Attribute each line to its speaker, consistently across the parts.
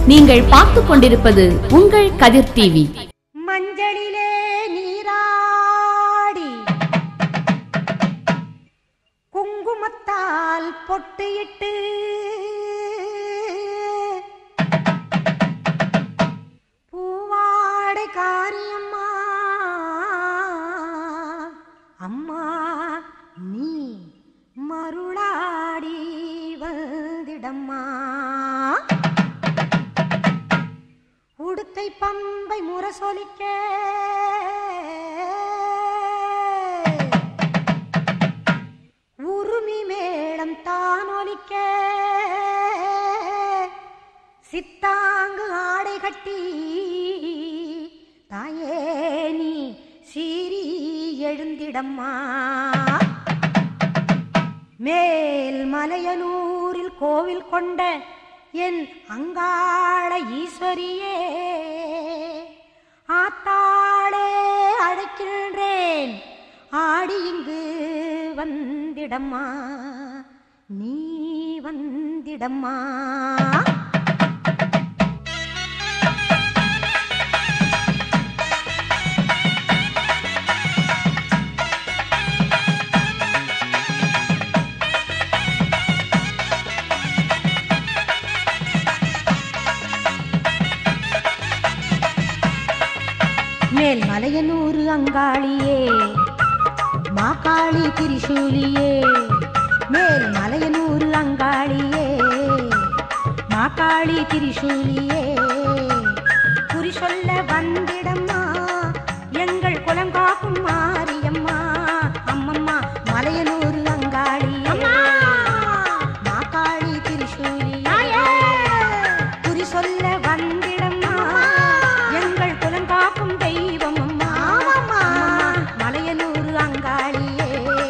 Speaker 1: நீங்கள் பார்த்துக் கொண்டிருப்பது உங்கள் கதிர் டிவி
Speaker 2: மஞ்சளிலே நீராடி குங்குமத்தால் பொட்டியிட்டு பூவாடை காரியம்மா அம்மா நீ மருளாடி வந்திடம்மா உடுக்கை பம்பை முரசொலிக்க உருமி மேளம் தானொலிக்க சித்தாங்கு ஆடை கட்டி தாயே நீ சீறி எழுந்திடம்மா மேல் மலையனூரில் கோவில் கொண்ட என் அங்காள ஈஸ்வரியே ஆத்தாளே அழைக்கின்றேன் ஆடி இங்கு வந்திடம்மா நீ வந்திடம்மா மேல் மலையனூர் அங்காளியே மாக்காளி திரிசூலியே மேல் மலையனூர் அங்காளியே மாக்காளி திரிசூலியே குறி சொல்ல வந்திடம்மா எங்கள் குலம் காக்கும் மாரியம்மா அம்மம்மா மலையனூர் அங்காளி மாக்காளி திரிசூலியே குறி சொல்ல வந்திடம்மா எங்கள் குலம் காக்கும் தெய்வம் அம்மா அம்மா, மலையனூர் அங்காளியே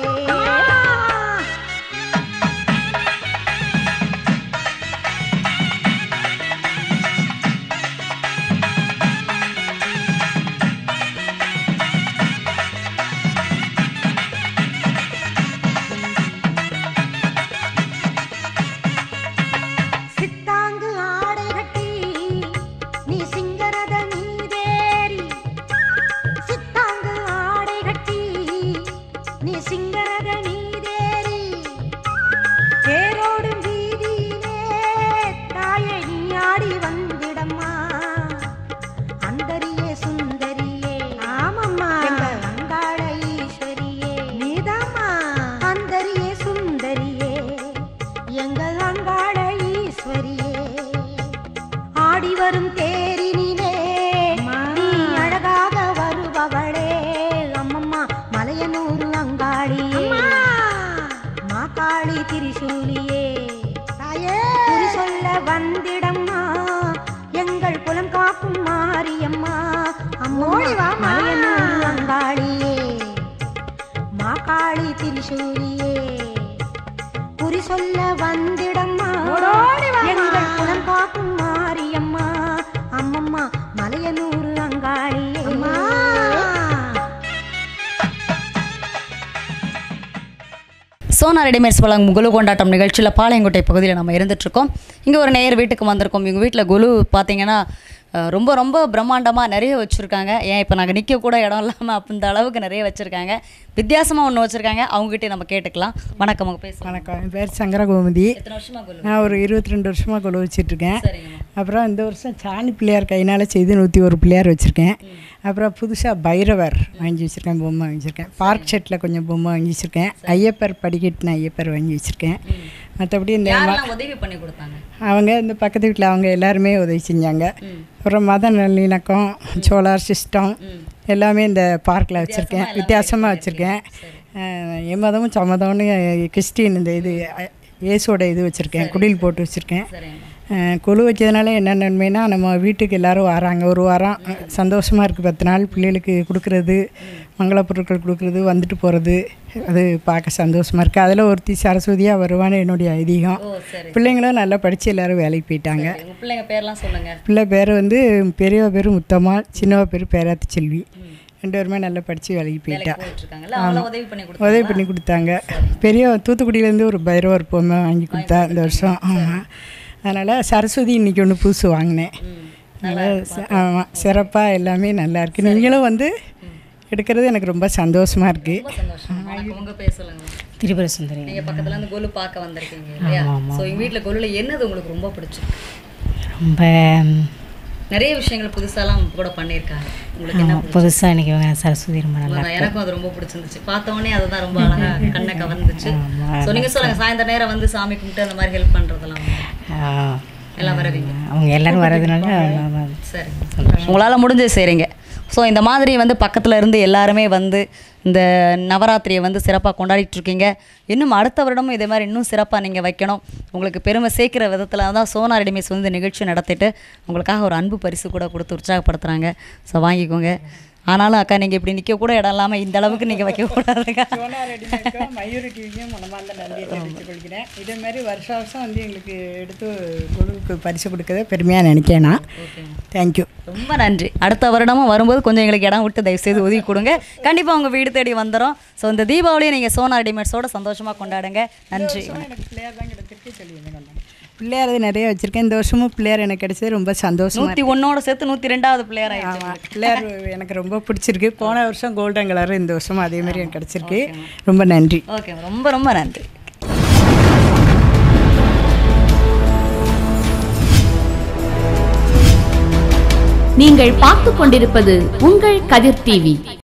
Speaker 2: சித்தாங்கு ஆடை கட்டி நீ சிங்கரத மீதேறி சித்தாங்கு ஆடை கட்டி நீ சிங்கரத மீதேறி தேரோடும் வீதியிலே தாயை நீ ஆடி வந்திடம்மா அந்தரியே சுந்தரியே ஆமம்மா எங்கள் அங்காள ஈஸ்வரியே நீதாம்மா அந்தரியே சுந்தரியே எங்கள் அங்காள ஈஸ்வரியே ஆடி வரும் தேரினிலே நீ அழகாக வருபவளே அம்மம்மா மலையனூர் அங்காளியே மாக்காளி திரிசூலியே குறி சொல்ல வந்திடம்மா எங்கள் குலம் காக்கும் மாரியம்மா அம்மோடி வா மலையனூர் அங்காளியே மாக்காளி திரிசூலியே குறி சொல்ல வந்திடம்மா எங்கள் குலம் காக்கும் மாரியம்மா அம்மம்மா மலையனூர் அங்காளியே
Speaker 3: சோனா ரெடிமேட்ஸ் வழங்கும் குலு கொண்டாட்டம் நிகழ்ச்சியில் பாளையங்கோட்டை பகுதியில் நம்ம இருந்துகிட்ருக்கோம் இங்கே ஒரு நேயர் வீட்டுக்கு வந்திருக்கோம் இவங்க வீட்டில் குலு பார்த்தீங்கன்னா அஹ், ரொம்ப ரொம்ப பிரம்மாண்டமாக நிறைய வச்சுருக்காங்க ஏன் இப்போ நாங்கள் நிற்க கூட இடம் இல்லாமல் அந்த அளவுக்கு நிறைய வச்சுருக்காங்க வித்தியாசமாக ஒன்று வச்சுருக்காங்க அவங்ககிட்ட நம்ம கேட்டுக்கலாம் வணக்கம் அவங்க பேசுகிறோம்
Speaker 4: வணக்கம் என் பேர் சங்கர கோமதி
Speaker 3: எத்தனை வருஷமா குலு
Speaker 4: நான் ஒரு இருபத்தி ரெண்டு வருஷமாக கொலு வச்சிட்ருக்கேன்
Speaker 3: சரிங்கம்மா
Speaker 4: அப்புறம் இந்த வருஷம் சாணி பிள்ளையார் கையினால் செய்து நூற்றி ஒரு பிள்ளையார் வச்சுருக்கேன் அப்புறம் புதுசாக பைரவர் வாங்கி வச்சுருக்கேன் பொம்மை வாங்கி வச்சுருக்கேன் பார்க் செட்டில் கொஞ்சம் பொம்மை வாங்கி வச்சுருக்கேன் ஐயப்பர் படிக்கட்டுன ஐயப்பர் வாங்கி வச்சுருக்கேன் மற்றபடி இந்த ம-
Speaker 3: யாரெல்லாம் உதவி பண்ணி கொடுத்தாங்க
Speaker 4: அவங்க இந்த பக்கத்து வீட்டில் அவங்க எல்லாருமே உதவி செஞ்சாங்க அப்புறம் மத நல்லிணக்கம் சோலார் சிஸ்டம் எல்லாமே இந்த பார்க்கில் வச்சுருக்கேன் வித்தியாசமாக வச்சுருக்கேன் என் மதமும் சம்மதம்னு கிறிஸ்டின் இந்த இது அஹ், இயேசுவோட இது வச்சுருக்கேன் குடில் போட்டு வச்சுருக்கேன்
Speaker 3: சரிங்கம்மா
Speaker 4: அஹ், கொலு வச்சதுனால என்ன நன்மைனா நம்ம வீட்டுக்கு எல்லாரும் வராங்க ஒரு வாரம் சந்தோஷமாக இருக்குது பத்து நாள் பிள்ளைகளுக்கு கொடுக்குறது மங்கள பொருட்கள் கொடுக்குறது வந்துட்டு போகிறது அது பார்க்க சந்தோஷமாக இருக்குது அதில் ஒருத்தி சரஸ்வதியாக வருவான்னு என்னுடைய ஐதீகம்
Speaker 3: ஓ சரி
Speaker 4: பிள்ளைங்களும் நல்லா படித்து எல்லாரும் வேலைக்கு போயிட்டாங்க
Speaker 3: உங்கள் பிள்ளைங்க பேர்லாம் சொல்லுங்கள்
Speaker 4: பிள்ளை பேர் வந்து பெரியவ பேர் முத்தம்மா சின்னவ பேர் பேராத்து செல்வி ரெண்டு பேருமே நல்லா படித்து வேலைக்கு போயிட்டா
Speaker 3: போயிட்டுருக்காங்கல்ல அவங்கள உதவி பண்ணி கொடுத்தாங்க
Speaker 4: உதவி பண்ணி கொடுத்தாங்க பெரிய தூத்துக்குடியிலேருந்து ஒரு பைரவர் பொம்மை வாங்கி கொடுத்தா இந்த வருஷம் ஆமாம் அதனால் சரஸ்வதி இன்னைக்கு ஒன்று புதுசு வாங்கினேன் அதனால் ஆமாம் சிறப்பாக எல்லாமே நல்லா இருக்கு நீங்களும் வந்து எடுக்கிறது எனக்கு ரொம்ப சந்தோஷமாக இருக்குது
Speaker 3: சந்தோஷம் வணக்கம் உங்க பேர் சொல்லுங்க
Speaker 5: திரிபுர சுந்தரி
Speaker 3: நீங்க பக்கத்துல இருந்து கொலு பார்க்க வந்திருக்கீங்க இல்லையா ஸோ எங்க வீட்ல கொலுல என்னது உங்களுக்கு ரொம்ப பிடிச்சிருக்கு
Speaker 5: ரொம்ப
Speaker 3: நிறைய விஷயங்கள் புதுசாலாம் கூட பண்ணியிருக்காங்க உங்களுக்கு என்ன
Speaker 5: புதுசாக இன்னைக்கு இவங்க சரஸ்வதி ரொம்ப நல்லா
Speaker 3: பிடிச்சது? எனக்கும் அது ரொம்ப பிடிச்சிருந்துச்சு பார்த்த உடனே அதுதான் ரொம்ப அழகா கண்ணை கவர்ந்துச்சு ஸோ நீங்க சொல்லுங்க சாயந்தர நேரம் வந்து சாமி கும்பிட்டு அந்த மாதிரி ஹெல்ப் பண்றதெல்லாம்
Speaker 5: ஆ,
Speaker 3: எல்லாம் வருவீங்க
Speaker 5: அவங்க எல்லாரும் வர்றதுனால
Speaker 3: சரி உங்களால் முடிஞ்சது செய்கிறீங்க ஸோ இந்த மாதிரி வந்து பக்கத்தில் இருந்து எல்லாருமே வந்து இந்த நவராத்திரியை வந்து சிறப்பாக கொண்டாடிட்டு இருக்கீங்க இன்னும் அடுத்த வருடமும் இதே மாதிரி இன்னும் சிறப்பாக நீங்கள் வைக்கணும் உங்களுக்கு பெருமை சேர்க்கிற விதத்தில் தான் சோனா ரெடிமேஸ் வந்து இந்த நிகழ்ச்சி நடத்திட்டு உங்களுக்காக ஒரு அன்பு பரிசு கூட கொடுத்து உற்சாகப்படுத்துகிறாங்க ஸோ வாங்கிக்கோங்க ஆனாலும் அக்கா நீங்கள் இப்படி நிற்க கூட இடம் இல்லாமல் இந்த அளவுக்கு நீங்கள் வைக்கக்கூடாதுக்கா
Speaker 4: சோனா ரெடிமேட்க்கும் மயூரி டிவிக்கும் மனமார்ந்த நன்றியை தெரிவித்துக் கொள்கிறேன் இதே மாதிரி வருஷம் வருஷம் வந்து எங்களுக்கு எடுத்து குழுவுக்கு பரிசு கொடுக்கறத பெருமையாக நினைக்கிறேன் நான் தேங்க்யூ
Speaker 3: ரொம்ப நன்றி அடுத்த வருடமும் வரும்போது கொஞ்சம் எங்களுக்கு இடம் விட்டு தயவு செய்து ஒதுக்கி கொடுங்க கண்டிப்பாக உங்கள் வீடு தேடி வந்துடும் ஸோ இந்த தீபாவளியை நீங்கள் சோனா ரெடிமேட்ஸோட சந்தோஷமாக கொண்டாடுங்க நன்றி
Speaker 4: எனக்கு பிள்ளையார் தான் கிடைச்சிருக்கு சொல்லி பிள்ளையார் நிறைய வச்சுருக்கேன் இந்த வருஷமும் பிள்ளையார் எனக்கு கிடைச்சது ரொம்ப சந்தோஷமா
Speaker 3: நூற்றி ஒன்னோட சேர்த்து நூற்றி ரெண்டாவது பிள்ளையர் ஆயிடுச்சு
Speaker 4: ஆமாம் பிள்ளையார் எனக்கு ரொம்ப பிடிச்சிருக்கு போன வருஷம் கோல்டன் கலர் இந்த வருஷமும் அதே மாதிரி எனக்கு கிடச்சிருக்கு ரொம்ப நன்றி
Speaker 3: ஓகே ரொம்ப ரொம்ப நன்றி
Speaker 1: நீங்கள் பார்த்துக் கொண்டிருப்பது உங்கள் கதிர் டிவி